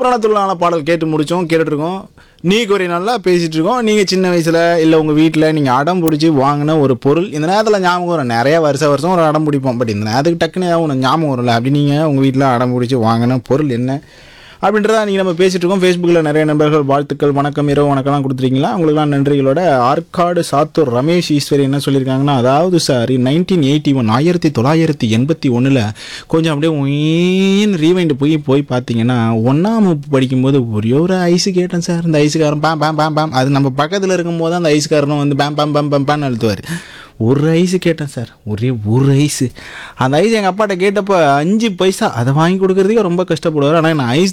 புராணத்துள்ளான பாடல் கேட்டு முடித்தோம் கேட்டுட்ருக்கோம் நீ ஒரு நல்லா பேசிகிட்டு இருக்கோம் நீங்கள் சின்ன வயசில் இல்லை உங்கள் வீட்டில் நீங்கள் அடம் பிடிச்சி வாங்கின ஒரு பொருள் இந்த நேரத்தில் ஞாபகம் வரும் நிறைய வருஷ வருஷம் ஒரு அடம் பிடிப்போம் பட் இந்த நேரத்துக்கு டக்குன்னு ஏதாவது ஒன்று ஞாபகம் வரும்ல அப்படி நீங்கள் உங்கள் வீட்டில் அடம் பிடிச்சி வாங்கின பொருள் என்ன அப்படின்றத நீங்கள் நம்ம பேசிகிட்டு இருக்கோம் ஃபேஸ்புக்கில் நிறைய நண்பர்கள் வாழ்த்துக்கள் வணக்கம் இரவு வணக்கம்லாம் கொடுத்துருக்கீங்களா உங்களுக்குலாம் நன்றிகளோட ஆற்காடு சாத்தூர் ரமேஷ் ஈஸ்வரி என்ன சொல்லியிருக்காங்கன்னா அதாவது சார் நைன்டீன் எயிட்டி ஒன் ஆயிரத்தி தொள்ளாயிரத்தி எண்பத்தி ஒன்றில் கொஞ்சம் அப்படியே ஒயின் ரீவைண்டு போய் போய் பார்த்தீங்கன்னா ஒன்றாம் வகுப்பு படிக்கும்போது ஒரே ஒரு ஐஸு கேட்டேன் சார் இந்த ஐஸுக்காரன் பேம் பேம் பேம் பேம் அது நம்ம பக்கத்தில் இருக்கும்போது அந்த ஐஸுக்காரனும் வந்து பேம் பேம் பேம் பேம் பேம் அழுத்துவார் ஒரு ஐஸு கேட்டேன் சார் ஒரே ஒரு ஐஸு அந்த ஐஸ் எங்கள் அப்பாட்ட கேட்டப்போ அஞ்சு பைசா அதை வாங்கி கொடுக்கறதுக்கே ரொம்ப கஷ்டப்படுவார் ஆனால் நான் ஐஸ்